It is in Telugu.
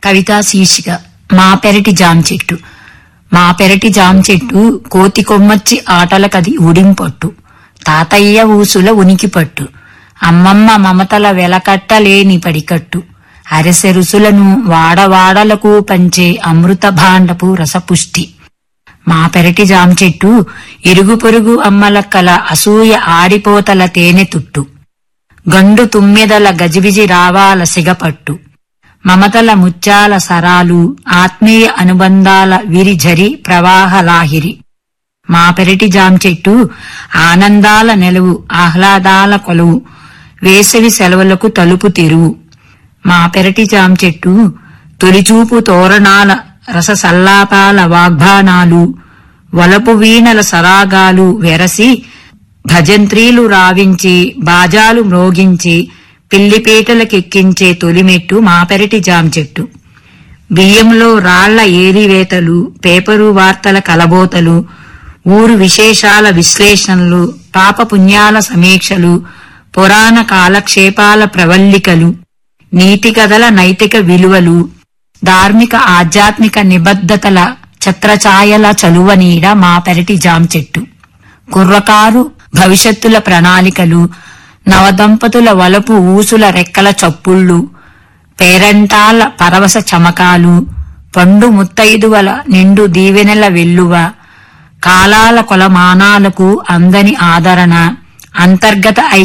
కవితా శీర్షిక మా పెరటి జామ చెట్టు మా పెరటి జామ చెట్టు కోతి కొమ్మచ్చి ఆటలకది ఉడింపట్టు తాతయ్య ఊసుల ఉనికి పట్టు అమ్మమ్మ మమతల వెలకట్టలేని పడికట్టు అరసె రుసులను వాడవాడలకు పంచే అమృత భాండపు రసపుష్టి మా పెరటి జామ చెట్టు ఇరుగు పొరుగు అమ్మల కల అసూయ ఆడిపోతల తేనె తుట్టు గండు తుమ్మెదల గజిబిజి రావాల సిగపట్టు మమతల ముత్యాల సరాలు ఆత్మీయ అనుబంధాల విరిఝరి ప్రవాహలాహిరి మా పెరటి జామ చెట్టు ఆనందాల నెలవు ఆహ్లాదాల కొలువు వేసవి సెలవులకు తలుపు తెరువు మా పెరటి జామ చెట్టు తొలిచూపు తోరణాల రస సల్లాపాల వాగ్బానాలు వలపు వీణల సరాగాలు వెరసి భజంత్రీలు రావించి బాజాలు మ్రోగించి పిల్లిపీటలకెక్కించే తొలిమెట్టు మా పెరటి జామ చెట్టు బియ్యంలో రాళ్ల ఏరివేతలు పేపరు వార్తల కలబోతలు ఊరు విశేషాల విశ్లేషణలు పాప పుణ్యాల సమీక్షలు పురాణ కాలక్షేపాల ప్రవల్లికలు నీతి కథల నైతిక విలువలు ధార్మిక ఆధ్యాత్మిక నిబద్ధతల ఛత్రఛాయల చలువ నీడ మా పెరటి జామ చెట్టు కుర్రకారు భవిష్యత్తుల ప్రణాళికలు నవదంపతుల వలపు ఊసుల రెక్కల చప్పుళ్ళు పేరంటాల పరవశ చమకాలు పండు ముత్తైదువల నిండు దీవెనెల వెల్లువ కాలాల కొలమానాలకు అందని ఆదరణ అంతర్గత